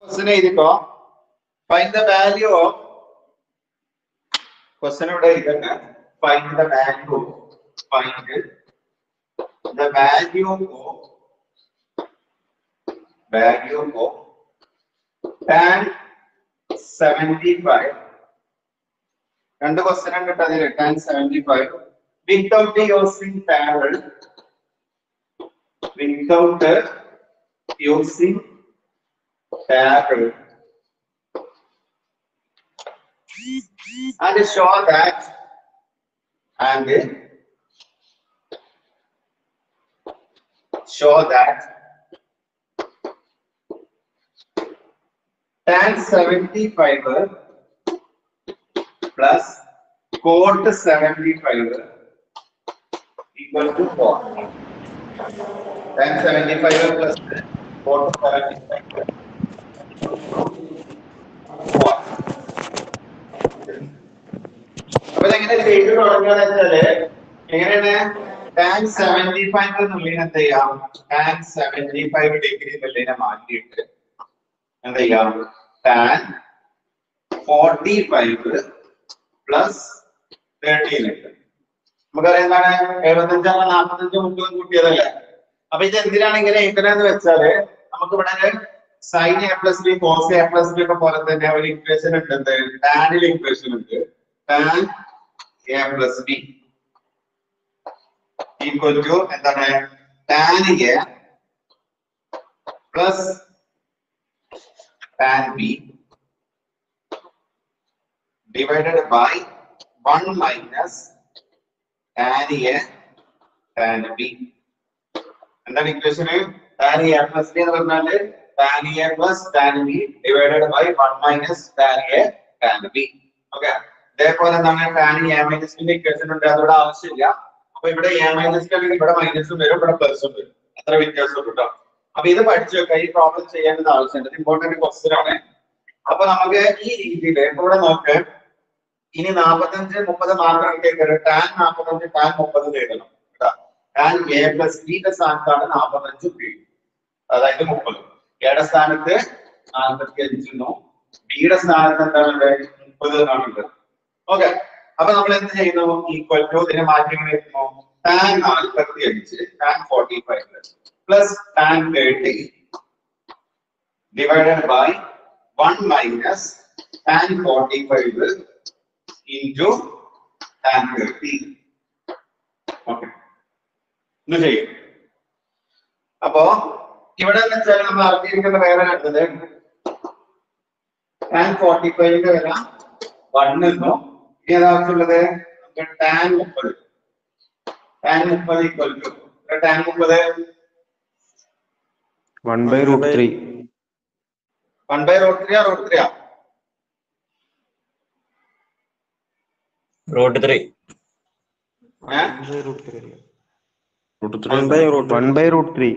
Question എഴുതിക്കോ find the value of question ഇവിടെ എഴുതട്ടെ find the value find the value of value of tan 75 രണ്ട് question ഉണ്ട് കേട്ടോ അതിൽ tan 75 without using parallel without using parallel and show that and show that tan 75 plus cot 75 equal to 4. Tan 75 plus cot 75 4. അപ്പൊ ഇതെങ്ങനെ ചെയ്തു തുടങ്ങുകയെന്ന് വെച്ചാല് എങ്ങനെയാണ് tan seventy five എന്നുള്ളതിനെ എന്ത് ചെയ്യാം ടാൻ സെവന്റി ഫൈവ് ഡിഗ്രി എന്നുള്ളതിനെ മാറ്റിയിട്ട് എന്ത് ചെയ്യാം tan forty five plus thirteen ഉണ്ട് നമുക്കറിയാം എന്താണ് എഴുപത്തഞ്ചാണ് നാൽപ്പത്തഞ്ച് മുപ്പതും കൂട്ടിയതല്ലേ അപ്പൊ ഇത് എന്തിനാണ് ഇങ്ങനെ എഴുതണെന്ന് വെച്ചാല് നമുക്ക് ഇവിടെ sine A plus b cos a plus b ഒക്കെ പോലെ തന്നെ ഒരു ഇക്വേഷൻ ഉണ്ട് എന്ത് ടാനിൽ ഇക്വേഷൻ ഉണ്ട് tan a plus B equal to എന്താണ് tan a plus tan b divided by 1 minus tan a tan b എന്താണ് equation tan a plus b എന്ന് പറഞ്ഞാല് tan a plus tan b divided by 1 minus tan a tan b okay ഇതേപോലെ എന്താണ് tan a minus b ന്റെ equation ഉണ്ട് അതോടെ ആവശ്യമില്ല അപ്പൊ ഇവിടെ a minus b അല്ലെങ്കിൽ ഇവിടെ മൈനസും വരും ഇവിടെ പ്ലസും വരും അത്ര വ്യത്യാസം ഉണ്ട് കേട്ടോ അപ്പൊ ഇത് പഠിച്ചു വെക്കാം ഈ പ്രോബ്ലം ചെയ്യേണ്ടത് ആവശ്യമുണ്ട് ഇമ്പോർട്ടന്റ് ക്വസ്റ്റ്യൻ ആണ് അപ്പൊ നമുക്ക് ഈ രീതിയിൽ ഇവിടെ നോക്ക് ഇനി നാപ്പത്തഞ്ച് മുപ്പത് മാർക്ക് കേൾക്കരുത് ടാൻ നാപ്പത്തഞ്ച് ടാൻ മുപ്പത് എഴുതണം കേട്ടോ ടാൻ എ പ്ലസ് ബിയുടെ സ്ഥാനത്താണ് നാപ്പത്തഞ്ച് ബി അതായത് മുപ്പത് എയുടെ സ്ഥാനത്ത് നാൽപ്പത്തി അഞ്ചെന്നോ ബിയുടെ സ്ഥാനത്ത് എന്താണ് മുപ്പത് എന്നാണുള്ളത് ഓക്കെ അപ്പൊ നമ്മൾ എന്ത് ചെയ്യുന്നു ഈക്വൽ ടു ഇതിനെ മാറ്റി എങ്ങനെ എഴുതുന്നു ടാൻ നാൽപ്പത്തി അഞ്ച് tan forty five plus tan 30 divided by 1 minus tan 45 into tan 30. Okay. ഇന്ന് ചെയ്യും അപ്പോ ഇവിടെ എന്ന് വെച്ചാൽ നമ്മൾ അറിഞ്ഞിരിക്കുന്ന വേറെ കണ്ടത് ടാൻ ഫോർട്ടി ഫൈവിന്റെ വില വൺ എന്നോ ഇനി ഏതാവശ്യമുള്ളത് ടാൻ മുപ്പത് ടാൻ മുപ്പത് ഈക്വൽ ടു ടാൻ മുപ്പത് one by root three one by root three root three root three one by root one by root three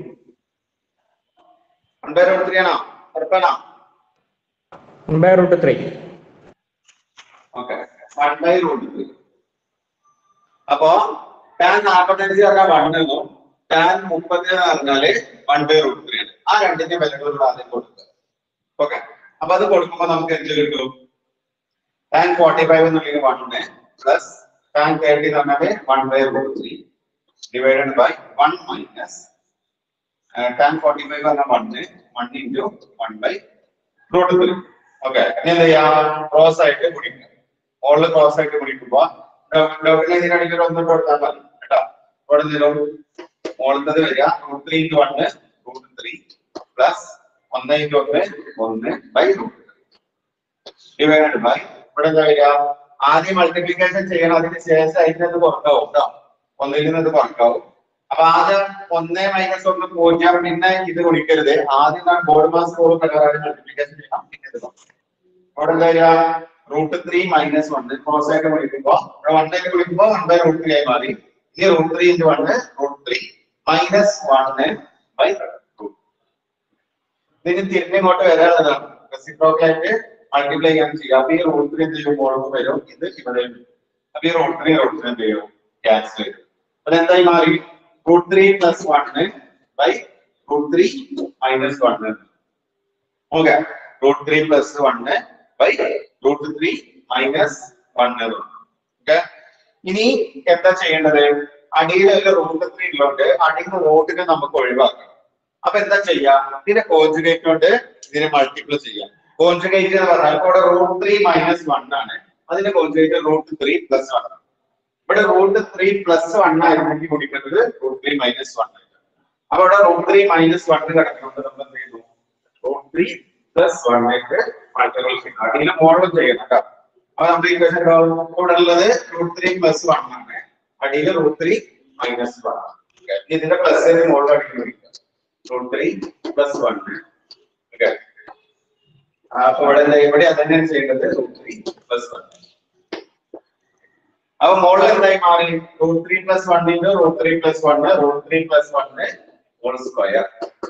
one by root three ആണോ ഉറപ്പാണോ by root three okay one by root three അപ്പോ tan നാൽപ്പത്തഞ്ച് പറഞ്ഞാൽ one എന്നും tan മുപ്പത് എന്ന് പറഞ്ഞാല് one by root three ആണ് ആ രണ്ടിന്റെ വിലകൾ ആദ്യം കൊടുക്കുക ഓക്കെ അപ്പൊ അത് കൊടുക്കുമ്പോ നമുക്ക് എന്ത് കിട്ടും ടാൻ ഫോർട്ടി ഫൈവ് എന്നുണ്ടെങ്കിൽ വണ്ണ് പ്ലസ് ടാൻ തേർട്ടി എന്ന് പറഞ്ഞാല് one by root three divided by one minus tan forty five പറഞ്ഞാൽ one one into one by root three okay ഇനി എന്ത് ചെയ്യാം ക്രോസ് ആയിട്ട് കുടിക്കുക ഓളിൽ ക്രോസ് ആയിട്ട് കുടിക്കുമ്പോ ഡോക്ടറിനെ ഇതിനടിയിൽ ഒന്ന് കൊടുത്താൽ മതി കേട്ടോ കൊടുത്തരും ഓളത്തത് വരിക root three into one root three plus ഒന്ന് ഇൻറ്റു ഒന്ന് ഒന്ന് ബൈ റൂട്ട് ഡിവൈഡഡ് ബൈ ഇവിടെ എന്താ വരിക ആദ്യം മൾട്ടിപ്ലിക്കേഷൻ ചെയ്യണം അതിന് ശേഷം അതിൽ നിന്ന് കുറക്കാവും കേട്ടോ ഒന്നിൽ നിന്ന് ഇത് കുറക്കാവും അപ്പൊ ആദ്യം ഒന്ന് മൈനസ് ഒന്ന് പൂജ്യം പിന്നെ ഇത് ഗുണിക്കരുത് ആദ്യം ഞാൻ ബോർഡ് മാസ് സ്കോർ പ്രകാരം മൾട്ടിപ്ലിക്കേഷൻ ചെയ്യണം പിന്നെ ഇത് നോക്കാം. അവിടെ എന്താ വരിക root three minus one cross ആയിട്ട് വിളിക്കുമ്പോ ഇവിടെ വൺ ആയിട്ട് വിളിക്കുമ്പോ വൺ ബൈ റൂട്ട് ത്രീ ആയി മാറി ഇനി root three into one root three minus one by root ഇതിന് തിരിഞ്ഞിങ്ങോട്ട് വരാനുള്ളതാണ് റെസിപ്രോക്കലായിട്ട് മൾട്ടിപ്ലൈ ചെയ്യാൻ ചെയ്യുക അപ്പൊ ഈ റൂട്ട് ത്രീ എന്ത് ചെയ്യും മുകളിൽ വരും ഇത് ഇവിടെ വരും അപ്പൊ ഈ റൂട്ട് ത്രീ റൂട്ട് ത്രീ എന്ത് ചെയ്യും ക്യാൻസൽ ചെയ്യും അപ്പൊ എന്തായി മാറി root three plus one by root three minus one okay root three plus one by root three minus one okay ഇനി എന്താ ചെയ്യേണ്ടത് അടിയിലുള്ള റൂട്ട് ത്രീ ഉള്ളതുകൊണ്ട് അടിയിൽ റൂട്ടിനെ നമുക്ക് ഒഴിവാക്കണം അപ്പൊ എന്താ ചെയ്യാ ഇതിനെ കോൺജുഗേറ്റ് കൊണ്ട് ഇതിനെ മൾട്ടിപ്പിൾ ചെയ്യാം കോൺജുഗേറ്റ് എന്ന് പറഞ്ഞാൽ ഇവിടെ റൂട്ട് ത്രീ മൈനസ് വൺ ആണ് അതിന്റെ conjugate root three plus one ഇവിടെ റൂട്ട് ത്രീ പ്ലസ് വൺ ആയിരുന്നെങ്കിൽ കുടിക്കുന്നത് റൂട്ട് ത്രീ മൈനസ് വൺ അപ്പൊ ഇവിടെ റൂട്ട് ത്രീ മൈനസ് വൺ കിടക്കുന്നുണ്ട് നമ്മൾ എന്ത് ചെയ്തു റൂട്ട് ത്രീ പ്ലസ് വണ്ണിലേക്ക് മൾട്ടിപ്പിൾ ചെയ്യണം അടിയിൽ മോഡലും ചെയ്യണം കേട്ടോ അപ്പൊ നമ്മുടെ ഇക്വേഷൻ ഇവിടെ ഉള്ളത് റൂട്ട് ത്രീ പ്ലസ് വൺ ആണ് അടിയിൽ റൂട്ട് ത്രീ മൈനസ് വൺ ഇതിന്റെ പ്ലസ് മോഡൽ അടിയിൽ root three plus one okay അപ്പൊ ഇവിടെ എന്താ ഇവിടെ അതന്നെയാണ് ചെയ്യേണ്ടത് റൂട്ട് ത്രീ പ്ലസ് വൺ അപ്പൊ മോഡൽ എന്തായി മാറി root three plus one into root three plus one root three plus one whole square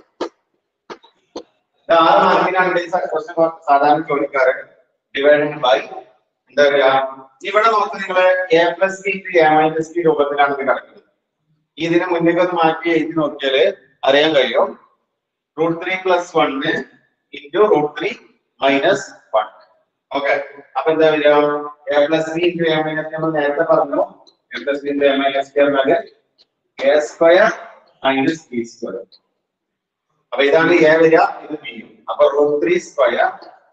ആറ് മാർക്കിനാണ് ഈ ക്വസ്റ്റ്യൻ സാധാരണ ചോദിക്കാറ് ഡിവൈഡഡ് ബൈ എന്താ പറയാ ഇവിടെ നോക്ക് നിങ്ങള് a plus B into A minus B രൂപത്തിലാണ് ഇത് കിടക്കുന്നത് ഇതിനെ മുന്നേക്ക് ഒന്ന് മാറ്റി എഴുതി നോക്കിയാല് അറിയാൻ കഴിയും root three plus one into root three minus one okay അപ്പൊ എന്താ വരിക a plus B into A minus നമ്മൾ നേരത്തെ പറഞ്ഞു a plus B into A minus b പറഞ്ഞാല് a square minus B square അപ്പൊ ഇതാണ് എ വരിക ഇത് ബി അപ്പൊ root three square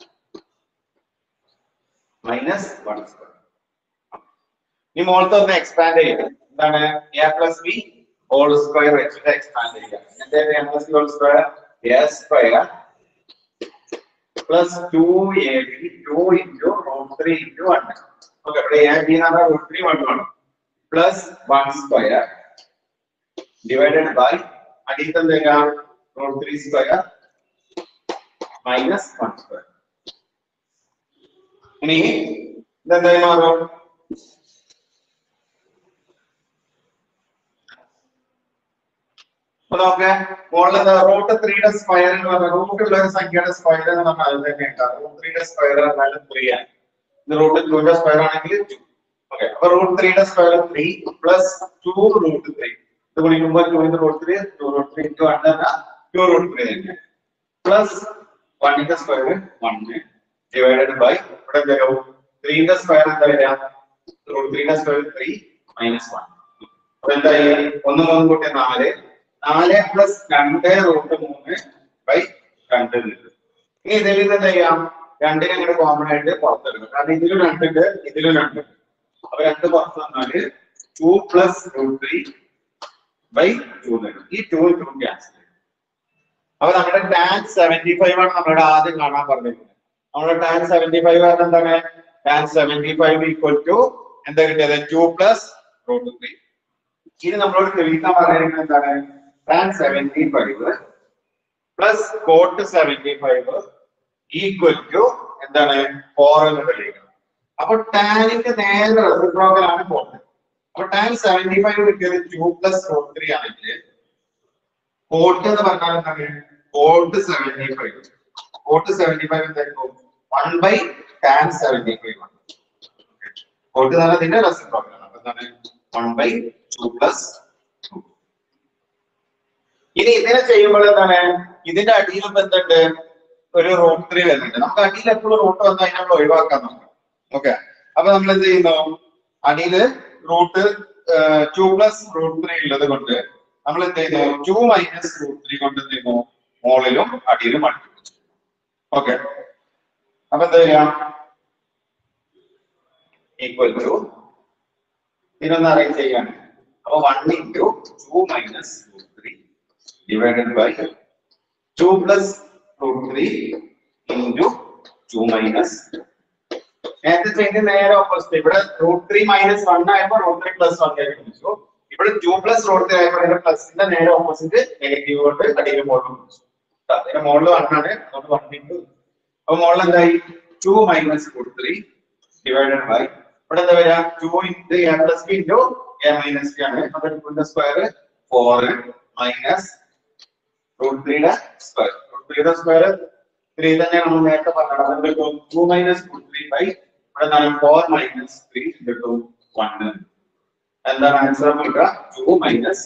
minus one square ഈ മോളത്തെ ഒന്ന് എക്സ്പാൻഡ് ചെയ്യുക എന്താണ് a plus b whole square വെച്ചിട്ട് എക്സ്പാൻഡ് ചെയ്യുക എന്തായാലും a plus b whole square A square plus two a b two into root three into one okay ഇവിടെ a b എന്ന് പറഞ്ഞാൽ root three one one plus one square divided by അടിയത്തെ എന്താ root three square minus one square ഇനി ഇതെന്തായി മാറും അപ്പൊ നോക്കെ മുകളിൽ റൂട്ട് ത്രീയുടെ സ്ക്വയർ എന്ന് പറഞ്ഞാൽ റൂട്ടുള്ള ഒരു സംഖ്യയുടെ സ്ക്വയർ എന്ന് പറഞ്ഞാൽ അത് തന്നെയാണ് റൂട്ട് ത്രീയുടെ സ്ക്വയർ എന്നാലും ത്രീ ആണ് ഇത് റൂട്ട് ടുന്റെ സ്ക്വയർ ആണെങ്കിൽ ടു ഓക്കെ അപ്പൊ റൂട്ട് ത്രീയുടെ square three plus two root three ഇത് വിളിക്കുമ്പോൾ two into root three two root three into one എന്നാ ടു റൂട്ട് ത്രീ തന്നെ പ്ലസ് വണ്ണിന്റെ സ്ക്വയർ വണ്ണ് ഡിവൈഡഡ് ബൈ ഇവിടെ എന്തായാലും ത്രീന്റെ സ്ക്വയർ എന്താ വരിക റൂട്ട് ത്രീയുടെ സ്ക്വയർ ത്രീ മൈനസ് വൺ അപ്പൊ എന്തായി ഒന്ന് മൂന്ന് കൂട്ടി നാല് നാല് പ്ലസ് രണ്ട് റൂട്ട് മൂന്ന് ബൈ രണ്ട് കിട്ടും ഇനി ഇതിൽ നിന്ന് എന്താ ചെയ്യാം രണ്ടിനെ അങ്ങനെ കോമൺ ആയിട്ട് പുറത്തെടുക്കും കാരണം ഇതിലും രണ്ടുണ്ട് ഇതിലും രണ്ടുണ്ട് അപ്പൊ രണ്ട് പുറത്ത് വന്നാല് two plus root three by two തരും ഈ ടു ടു ക്യാൻസൽ അപ്പൊ നമ്മുടെ ടാൻ സെവന്റി ഫൈവ് ആണ് നമ്മുടെ ആദ്യം കാണാൻ പറഞ്ഞിരിക്കുന്നത് നമ്മുടെ ടാൻ സെവന്റി ഫൈവ് ആണ് എന്താണ് tan seventy five equal to എന്താ കിട്ടിയത് ടു പ്ലസ് റൂട്ട് ത്രീ ഇനി നമ്മളോട് തെളിയിക്കാൻ പറഞ്ഞിരിക്കുന്നത് എന്താണ് tan seventy five plus cot seventy five equal to എന്താണ് ഫോർ എന്ന് തെളിയിക്കണം അപ്പൊ ടാനിന്റെ നേരെ റെസിപ്രോക്കൽ ആണ് കോട്ട് അപ്പൊ ടാൻ സെവന്റി ഫൈവ് കിട്ടിയത് ടു പ്ലസ് റൂട്ട് ത്രീ ആണെങ്കിൽ കോട്ട് എന്ന് പറഞ്ഞാൽ എന്താണ് cot seventy five cot seventy five എന്തായിരിക്കും one by tan seventy five ആണ് കോട്ട് എന്ന് പറഞ്ഞാൽ ഇതിന്റെ റെസിപ്രോക്കൽ ആണ് അപ്പൊ എന്താണ് വൺ ബൈ ടു പ്ലസ് ഇനി ഇതിനെ ചെയ്യുമ്പോൾ എന്താണ് ഇതിന്റെ അടിയിൽ ഇപ്പൊ എന്തുണ്ട് ഒരു റൂട്ട് ത്രീ വരുന്നുണ്ട് നമുക്ക് അടിയിൽ എപ്പോഴും റൂട്ട് വന്നു കഴിഞ്ഞാൽ നമ്മൾ ഒഴിവാക്കാൻ നോക്കാം ഓക്കെ അപ്പൊ നമ്മൾ എന്ത് ചെയ്യുന്നു അടിയില് root two plus root three ഉള്ളത് കൊണ്ട് നമ്മൾ എന്ത് ചെയ്യുന്നു ടു മൈനസ് റൂട്ട് ത്രീ കൊണ്ട് എന്ത് ചെയ്യുന്നു മോളിലും അടിയിലും മൾട്ടിപ്ലൈ ഓക്കെ അപ്പൊ എന്താ ചെയ്യാം ഈക്വൽ ടു ഇതിനൊന്ന് അറേഞ്ച് ചെയ്യാണ് അപ്പൊ one into two minus root three divided by 2 plus root 3 into 2 minus നേരത്തെ ചെയ്ത് നേരെ ഓപ്പോസിറ്റ് ഇവിടെ റൂട്ട് ത്രീ മൈനസ് വൺ ആയപ്പോൾ റൂട്ട് ത്രീ പ്ലസ് വൺ ആയിട്ട് വിളിച്ചു ഇവിടെ ടു പ്ലസ് റൂട്ട് ത്രീ ആയപ്പോൾ അതിന്റെ പ്ലസിന്റെ നേരെ ഓപ്പോസിറ്റ് നെഗറ്റീവ് കൊണ്ട് അടിയിൽ മോളിൽ വിളിച്ചു അതിന്റെ മോളിൽ വൺ ആണ് അതുകൊണ്ട് വൺ ഇൻറ്റു അപ്പൊ മോളിൽ എന്തായി two minus root three divided by ഇവിടെ എന്താ വരിക two into a plus B into A minus b ആണ് അപ്പൊ ടൂന്റെ സ്ക്വയർ ഫോർ മൈനസ് റൂട്ട് ത്രീയുടെ സ്ക്വയർ റൂട്ട് ത്രീയുടെ സ്ക്വയർ ത്രീ തന്നെ നമ്മൾ നേരത്തെ പറഞ്ഞത് two minus root three by ഇവിടെ നിന്നാണ് four minus three into one എന്താണ് ആൻസർ കിട്ടുക ടു മൈനസ്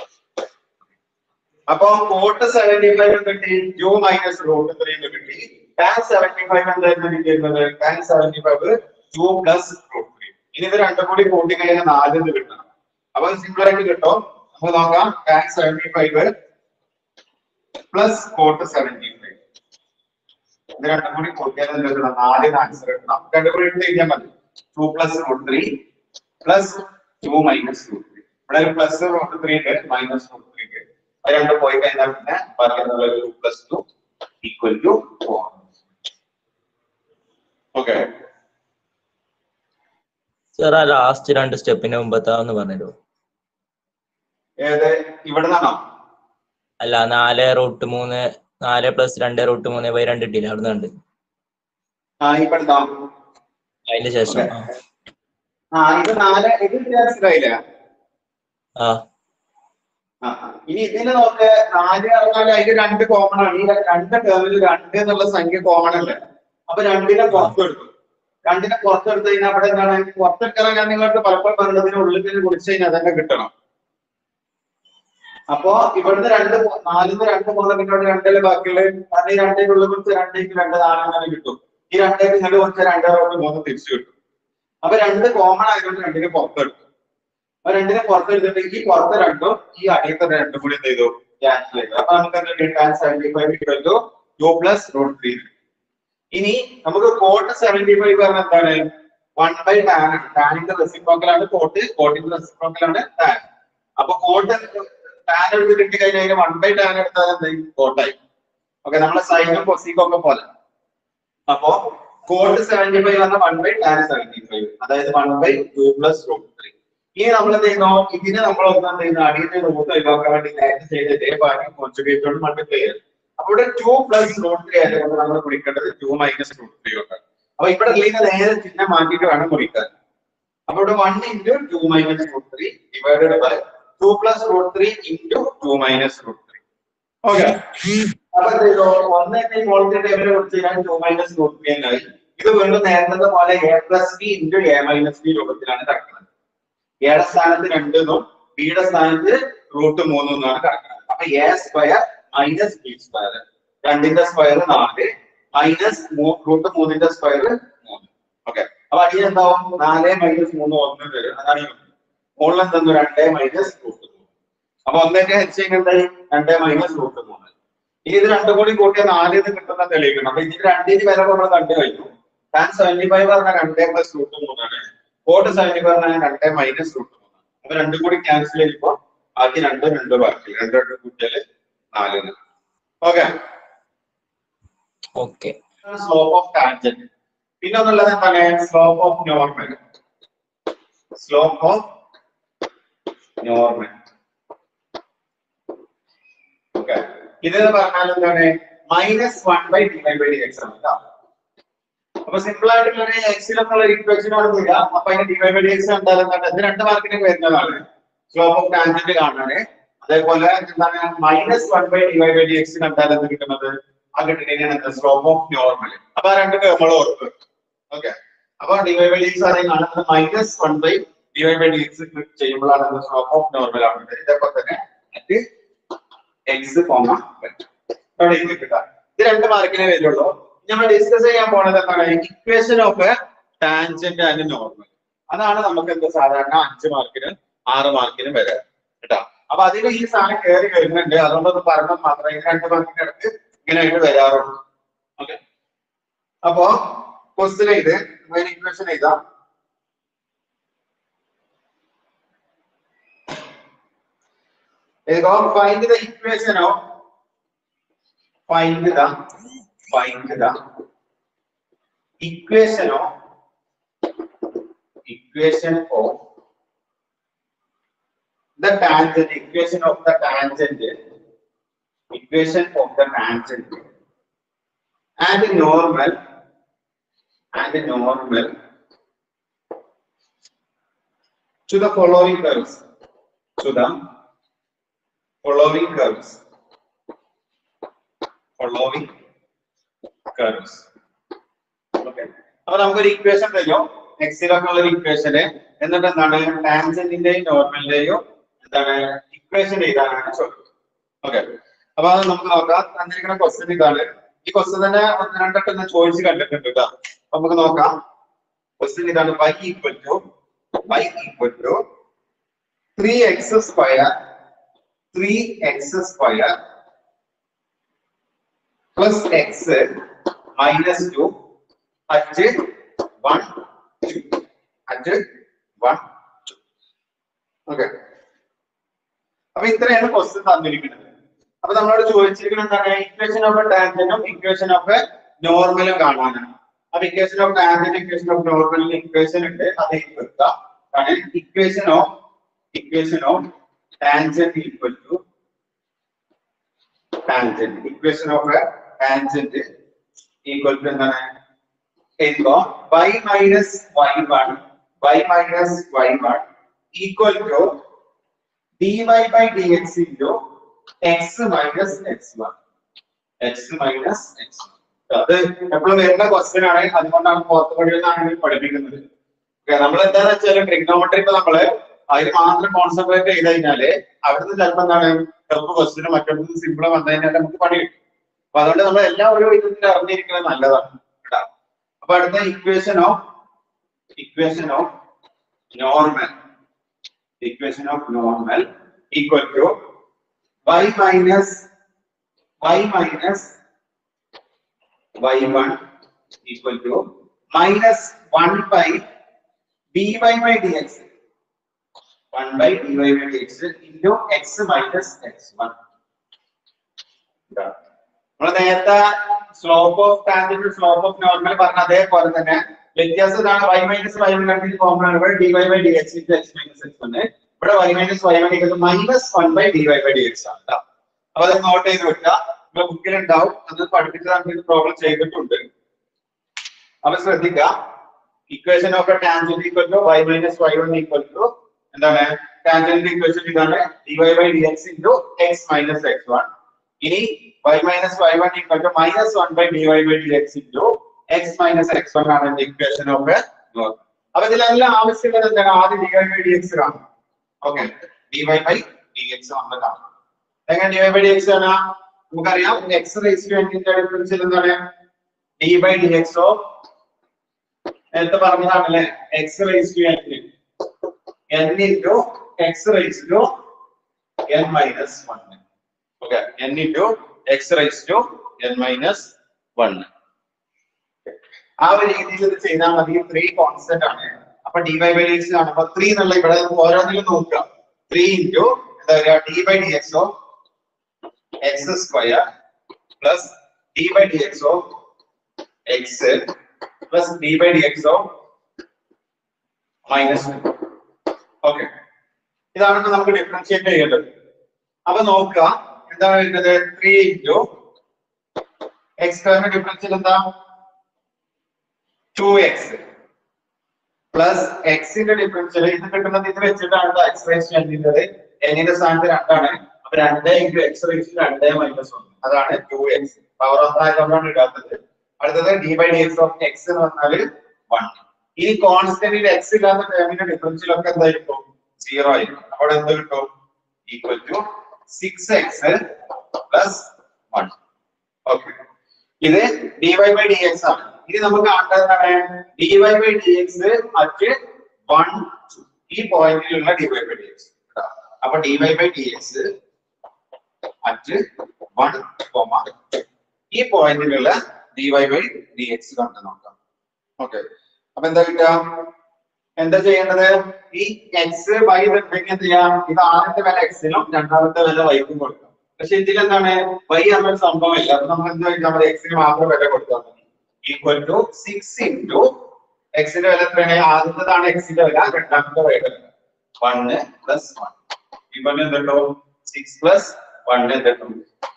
അപ്പൊ കോട്ട് സെവന്റി ഫൈവ് കിട്ടി ടു മൈനസ് റൂട്ട് ത്രീ കിട്ടി ടാൻ സെവന്റി ഫൈവ് എന്തായിരുന്നു ഇരിക്കുന്നത് tan seventy five two plus root three ഇനി ഇത് രണ്ടും കൂടി കൂട്ടി കഴിഞ്ഞാൽ നാലിൽ നിന്ന് കിട്ടണം അപ്പൊ സിമ്പിൾ ആയിട്ട് കിട്ടും നമുക്ക് നോക്കാം tan seventy five plus cot seventy five ഇത് രണ്ടും കൂടി കൂട്ടിയാൽ എന്ത് കിട്ടണം നാലിന് ആൻസർ കിട്ടണം രണ്ടും കൂടി ഇട്ട് കഴിഞ്ഞാൽ മതി two plus root three plus two minus root three ഇവിടെ ഒരു പ്ലസ് റൂട്ട് ത്രീ ഉണ്ട് മൈനസ് റൂട്ട് ത്രീ ഉണ്ട് അത് രണ്ടും പോയി കഴിഞ്ഞാൽ പിന്നെ പറയുന്നത് two plus two equal to four okay sir ആ ലാസ്റ്റ് രണ്ട് സ്റ്റെപ്പിന് മുമ്പത്താന്ന് പറഞ്ഞു ഏത് ഇവിടെ നിന്നാണോ അല്ല നാല് റൂട്ട് മൂന്ന് നാല് പ്ലസ് രണ്ട് റൂട്ട് മൂന്ന് ബൈ രണ്ട് ഇട്ടില്ല അവിടെ ഉണ്ട് ആ ഇവിടുന്നോ അതിന്റെ ശേഷം ആ. ആ ഇത് നാല് ഇത് മനസ്സിലായില്ല ആ ആ, ഇനി ഇതിന് നോക്ക് നാല് പറഞ്ഞാൽ അതിൽ രണ്ട് കോമൺ ആണ് ഈ രണ്ട് ടേമിൽ രണ്ട് എന്നുള്ള സംഖ്യ കോമൺ അല്ലേ അപ്പൊ രണ്ടിനെ പുറത്തെടുക്കും രണ്ടിനെ പുറത്തെടുത്ത് കഴിഞ്ഞാൽ അവിടെ എന്താണ് പുറത്തെടുക്കാൻ ഞാൻ നിങ്ങൾക്ക് പലപ്പോഴും പറഞ്ഞതിന് ഉള്ളിൽ തന്നെ കുടിച്ച് കഴിഞ്ഞാൽ അതന്നെ കിട്ടണം അപ്പോ ഇവിടുന്ന് രണ്ട് പോ- നാലിന്ന് രണ്ട് പോകുന്ന പിന്നെ ഇവിടെ രണ്ടല്ലേ ബാക്കിയുള്ള അത് ഈ രണ്ടേക്ക് ഉള്ളിൽ കുറിച്ച് രണ്ടേക്ക് രണ്ട് നാലെണ്ണം കിട്ടും ഈ രണ്ടേക്ക് ഇങ്ങോട്ട് കുറച്ച് രണ്ടേ റോട്ട് മൂന്ന് തിരിച്ചു കിട്ടും അപ്പൊ രണ്ട് കോമൺ ആയതുകൊണ്ട് രണ്ടിനെ പുറത്തെടുക്കും അപ്പൊ രണ്ടിനെ പുറത്തെടുത്തിട്ട് ഈ പുറത്തെ രണ്ടും ഈ അടിയത്തെ രണ്ടും കൂടി എന്ത് ചെയ്തു ക്യാൻസൽ ചെയ്തു അപ്പൊ നമുക്ക് എന്ത് tan seventy five equal to two plus root three ഇനി നമുക്ക് കോട്ട് സെവന്റി ഫൈവ് പറഞ്ഞ എന്താണ് വൺ ബൈ ടാൻ ആണ് ടാനിന്റെ റെസിപ്രോക്കലാണ് കോട്ട് കോട്ടിന്റെ റെസിപ്രോക്കലാണ് ടാൻ അപ്പൊ കോട്ട് ടാൻ എടുത്ത് കിട്ടി കഴിഞ്ഞാൽ വൺ ബൈ ടാൻ എടുത്താൽ എന്ത് കോട്ടായി ഓക്കെ നമ്മളെ സൈനും കൊസീക്കും ഒക്കെ പോലെ അപ്പോ കോട്ട് സെവന്റി ഫൈവ് പറഞ്ഞ one by tan seventy five അതായത് one by two plus root three ഇനി നമ്മൾ എന്ത് ചെയ്യുന്നു ഇതിനെ നമ്മൾ ഒന്ന് എന്ത് ചെയ്യുന്നു അടിയുടെ റൂട്ട് ഒഴിവാക്കാൻ വേണ്ടി നേരത്തെ ചെയ്തിട്ട് ബാക്കി കോൺട്രിബ്യൂട്ട് കൊണ്ട് മൾട്ടിപ്ലൈ ചെയ്യും അപ്പൊ ഇവിടെ ടു പ്ലസ് റൂട്ട് ത്രീ ആയതുകൊണ്ട് നമ്മൾ കുടിക്കേണ്ടത് two minus root three okay അപ്പൊ ഇവിടെ ഉള്ളിൽ നേരെ ചിഹ്നം മാറ്റിയിട്ട് വേണം കുടിക്കാൻ അപ്പൊ ഇവിടെ one into two minus root three divided by two plus root three into two minus root three okay അപ്പൊ എന്ത് ചെയ്തു ഒന്ന് മോളിന്റെ ടേബിളിനെ കുറിച്ച് ഞാൻ ടു മൈനസ് റൂട്ട് ത്രീ എന്നായി ഇത് വീണ്ടും നേരത്തെ പോലെ a plus B into A minus B രൂപത്തിലാണ് കിടക്കുന്നത് എയുടെ സ്ഥാനത്ത് രണ്ട് എന്നും ബിയുടെ സ്ഥാനത്ത് റൂട്ട് മൂന്ന് എന്നാണ് കിടക്കുന്നത് അപ്പൊ a square minus B square രണ്ടിന്റെ സ്ക്വയർ നാല് മൈനസ് റൂട്ട് മൂന്നിന്റെ സ്ക്വയർ മൂന്ന് ഓക്കെ അപ്പൊ അടി എന്താവും നാല് മൈനസ് മൂന്ന് ഒന്ന് വരും അതാണ് ഈ മുകളിൽ എന്തെന്ന് രണ്ട് മൈനസ് റൂട്ട് മൂന്ന് അപ്പൊ ഒന്നേക്ക് ഹെച്ച് എന്തായി രണ്ട് മൈനസ് റൂട്ട് മൂന്ന് ഇനി ഇത് രണ്ടും കൂടി കൂട്ടിയ നാലിൽ നിന്ന് കിട്ടുന്ന തെളിയിക്കണം അപ്പൊ ഇതിന് രണ്ടിന് വില നമ്മൾ കണ്ടു കഴിഞ്ഞു ടാൻ സെവന്റി ഫൈവ് പറഞ്ഞാൽ രണ്ടേ പ്ലസ് റൂട്ട് മൂന്നാണ് കോട്ട് സെവന്റി ഫൈവ് പറഞ്ഞാൽ രണ്ടേ മൈനസ് റൂട്ട് മൂന്നാണ് അപ്പൊ രണ്ടും കൂടി ക്യാൻസൽ ചെയ്യുമ്പോ ബാക്കി രണ്ട് രണ്ട് ബാക്കി രണ്ട് രണ്ട് കൂട്ടിയാല് നാലിന് okay okay slope of tangent പിന്നെ ഒന്നുള്ളത് എന്താണ് slope of normal slope of normal okay ഇത് പറഞ്ഞാൽ എന്താണ് minus one by d y by d x ആണ് കേട്ടോ അപ്പൊ സിമ്പിൾ ആയിട്ടുള്ള എക്സിലൊന്നുള്ള ഇക്വേഷൻ ഒന്നുമില്ല അപ്പൊ അതിന് d y by d x എന്തായാലും ഇത് രണ്ട് മാർക്കിന് വരുന്നതാണ് സ്ലോപ്പ് ഓഫ് ടാൻജന്റ് കാണാന് അതേപോലെ എന്താണ് minus one by d y by d x കണ്ടാൽ എന്ത് കിട്ടുന്നത് ആ കിട്ടുന്നതിനാണ് സ്ലോപ്പ് ഓഫ് നോർമൽ അപ്പൊ ആ രണ്ട് നമ്മൾ ഓർക്കുക ഓക്കെ അപ്പൊ d y by d x ആണ് കാണുന്നത് minus one by d y by d x ചെയ്യുമ്പോഴാണ് സ്ലോപ്പ് ഓഫ് നോർമൽ ആവുന്നത് ഇതേപോലെ തന്നെ മറ്റ് എക്സ് കോമ അവിടെ ഇത് കിട്ടുക ഇത് രണ്ട് മാർക്കിനെ വരുള്ളൂ നമ്മൾ ഡിസ്കസ് ചെയ്യാൻ പോണത് എന്താണ് equation of tangent and normal അതാണ് നമുക്ക് എന്താ സാധാരണ അഞ്ച് മാർക്കിന് ആറ് മാർക്കിന് വരെ കേട്ടോ അപ്പൊ അതിന് ഈ സാധനം കയറി വരുന്നുണ്ട് അതുകൊണ്ടൊന്ന് പറഞ്ഞാൽ മാത്രമേ ഈ രണ്ട് മാർക്കിന്റെ അടുത്ത് ഇങ്ങനെയായിട്ട് വരാറുള്ളൂ ഓക്കെ അപ്പോ ക്വസ്റ്റ്യൻ ഇത് ഇക്വേഷൻ എഴുതാം എഴുതുക find the equation of find the find the equation of equation of the tangent equation of the tangent equation of the tangent and normal and normal to the following curves to the following curves following curves. Okay. അപ്പൊ നമുക്കൊരു equation തരും എക്സിലൊക്കെ ഉള്ള ഒരു ഇക്വേഷന് എന്നിട്ട് എന്താണ് ടാൻജന്റിന്റെയും നോർമലിന്റെയും എന്താണ് equation എഴുതാനാണ് ചോദിക്കുന്നത് ഓക്കെ അപ്പൊ അത് നമുക്ക് നോക്കാം തന്നിരിക്കുന്ന ക്വസ്റ്റ്യൻ ഇതാണ് ഈ ക്വസ്റ്റ്യൻ തന്നെ ഒന്ന് രണ്ടെണ്ണം ഞാൻ ചോദിച്ച് കണ്ടിട്ടുണ്ട് കേട്ടോ അപ്പൊ നമുക്ക് നോക്കാം ക്വസ്റ്റ്യൻ ഇതാണ് y equal to y equal to three x square three x square plus x minus two at one two at one two okay അപ്പൊ ഇത്രയാണ് ക്വസ്റ്റ്യൻ തന്നിരിക്കുന്നത് അപ്പൊ നമ്മളോട് ചോദിച്ചിരിക്കുന്നത് എന്താണ് ഇക്വേഷൻ ഓഫ് ടാൻജന്റും ഇക്വേഷൻ ഓഫ് നോർമലും കാണാനാണ് അപ്പൊ equation of tangent equation of നോർമലിന് ഇക്വേഷൻ ഉണ്ട് അത് വെക്കുക കാരണം equation of equation of tangent equal to tangent equation of tangent equal to എന്താണ് എഴുതുമ്പോ y minus y one y minus y one equal to dy by dx into x minus x1 x minus x1 അത് എപ്പോഴും വരുന്ന question ആണ് അതുകൊണ്ടാണ് പുറത്ത് പഠിക്കുന്നതാണ് പഠിപ്പിക്കുന്നത് നമ്മൾ എന്താന്ന് വെച്ചാൽ ട്രിഗ്നോമെട്രി ഇപ്പൊ നമ്മള് അതിൽ മാത്രം കോൺസെൻട്രേറ്റ് ചെയ്ത് കഴിഞ്ഞാല് അവിടുന്ന് ചിലപ്പോ എന്താണ് ചിലപ്പോ ക്വസ്റ്റിന് മറ്റൊരു സിമ്പിൾ വന്നു കഴിഞ്ഞാൽ നമുക്ക് പണി കിട്ടും അപ്പൊ അതുകൊണ്ട് നമ്മൾ എല്ലാം ഒരു വിധത്തിൽ അറിഞ്ഞിരിക്കുന്നത് നല്ലതാണ് കേട്ടോ അപ്പൊ അടുത്ത equation of equation of normal equation of normal equal to y minus y minus y1 equal to minus 1 by dy by dx 1 by dy by dx into x minus x1 നമ്മൾ നേരത്തെ slope of tangent slope of normal പറഞ്ഞ അതേപോലെ തന്നെ വ്യത്യാസം ഇതാണ് y minus y one രണ്ടിന് common ആണ് ഇവിടെ dy by dx into x minus x1 ഇവിടെ y മൈനസ് y വൺ ഇക്കുന്നത് minus one by dy by dx ആണ് ട്ടോ. അപ്പൊ അത് നോട്ട് ചെയ്ത് വെക്കുക നമ്മുടെ ബുക്കിൽ ഉണ്ടാവും അത് പഠിപ്പിച്ചതാണ് പ്രോബ്ലം ചെയ്തിട്ടുണ്ട് അപ്പൊ ശ്രദ്ധിക്കുക equation of a tangent equal to y minus y one equal to എന്താണ് ടാൻജന്റ് ഇക്വേഷൻ ഇതാണ് dy by dx into x minus x1 ഇനി y minus y one equal to minus one by dy by dx into x minus x1 ആണ് എന്റെ equation of a normal അപ്പൊ ഇതിലെല്ലാം ആവശ്യമുള്ളത് എന്താണ് ആദ്യം dy by dx കാണും ഓക്കെ dy by dx നമ്മൾ കാണും എങ്ങനെ dy by dx ആണ് നമുക്കറിയാം x റേസ് ടു n ന്റെ ഡിഫറൻഷ്യൽ എന്താണ് d by dx ഓഫ് നേരത്തെ പറഞ്ഞതാണല്ലേ x raise to n n into x raise to n minus 1 okay n into x raise to n minus 1 ആ ഒരു രീതിയിൽ ഇത് ചെയ്താൽ മതി ത്രീ കോൺസ്റ്റന്റ് ആണ് അപ്പൊ d by by d x കാണുമ്പോ ത്രീ എന്നുള്ള ഇവിടെ നമുക്ക് ഓരോന്നിലും നോക്കുക ത്രീ ഇൻറ്റു എന്താ പറയുക d by d x of x square plus d by d x of x plus d by d x of minus okay ഇതാണ് ഇപ്പൊ നമുക്ക് ഡിഫറൻഷിയേറ്റ് ചെയ്യേണ്ടത് അപ്പൊ നോക്കുക എന്താണ് വരുന്നത് ത്രീ ഇൻറ്റു എക്സ് സ്ക്വയറിന്റെ ഡിഫറൻഷ്യൽ എന്താ ടു എക്സ് പ്ലസ് എക്സിന്റെ ഡിഫറൻഷ്യൽ ഇത് കിട്ടുന്നത് ഇത് വെച്ചിട്ടാണ് എക്സ് റേസ് ചെയ്യുന്നത് എന്നിന്റെ സ്ഥാനത്ത് രണ്ടാണ് അപ്പൊ രണ്ട് ഇൻറ്റു എക്സ് റേസ് രണ്ട് മൈനസ് ഒന്ന് അതാണ് ടു എക്സ് പവർ ഒന്നായതുകൊണ്ടാണ് ഇടാത്തത് അടുത്തത് d by d x of x എന്ന് പറഞ്ഞാല് വൺ ഈ കോൺസ്റ്റന്റിൽ എക്സ് ഇല്ലാത്ത ടേമിന്റെ ഡിഫറൻഷ്യൽ ഒക്കെ എന്തായിരിക്കും സീറോ ആയിരിക്കും അപ്പോൾ എന്ത് കിട്ടും equal to six x plus one okay ഇത് d y by d x ആണ് ഇനി നമുക്ക് കാണേണ്ടത് എന്താണ് d y by d x at one ഈ പോയിന്റിലുള്ള d y by d x അപ്പൊ d y by d x at one comma ഈ പോയിന്റിലുള്ള d y by d x കണ്ടു നോക്കാം ഓക്കെ അപ്പൊ എന്താ കിട്ടുക എന്താ ചെയ്യേണ്ടത് ഈ എക്സ് വൈ ഇതുണ്ടെങ്കിൽ എന്ത് ചെയ്യാം ഇത് ആദ്യത്തെ വില എക്സിനും രണ്ടാമത്തെ വില വൈക്കും കൊടുക്കാം പക്ഷെ ഇതിലെന്താണ് വൈ എന്നൊരു സംഭവമില്ല അപ്പൊ നമ്മൾ എന്താ നമ്മുടെ എക്സിന് മാത്രം വില കൊടുത്താൽ മതി ഈക്വൽ ടു സിക്സ് ഇൻറ്റു എക്സിന്റെ വില എത്രയാണ് ആദ്യത്തേതാണ് എക്സിന്റെ വില രണ്ടാമത്തെ വില വണ് പ്ലസ് വൺ ഈക്വൽ എന്തുണ്ടോ സിക്സ് പ്ലസ് വൺ എന്തുണ്ടോ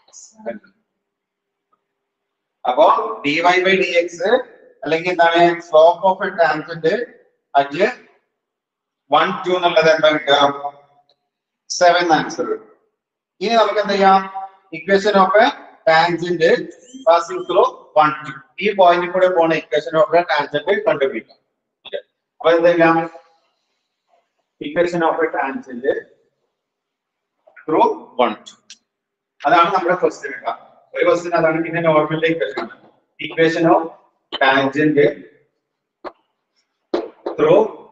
അപ്പോ d y by d x അല്ലെങ്കിൽ എന്താണ് slope of a tangent at one two എന്നുള്ളത് എന്താ കിട്ടുക സെവൻ ആൻസർ ഇനി നമുക്ക് എന്ത് ചെയ്യാം equation of a tangent passing through one two ഈ പോയിന്റിൽ കൂടെ പോണ ഇക്വേഷൻ ഓഫ് എ ടാൻജന്റ് കണ്ടുപിടിക്കാം Okay. അപ്പൊ എന്ത് ചെയ്യാം equation of a tangent through one two അതാണ് നമ്മുടെ ക്വസ്റ്റ്യൻ ഒരു ക്വസ്റ്റ്യൻ അതാണ് പിന്നെ നോർമൽ ഇക്വേഷൻ ആണ് equation of tangent through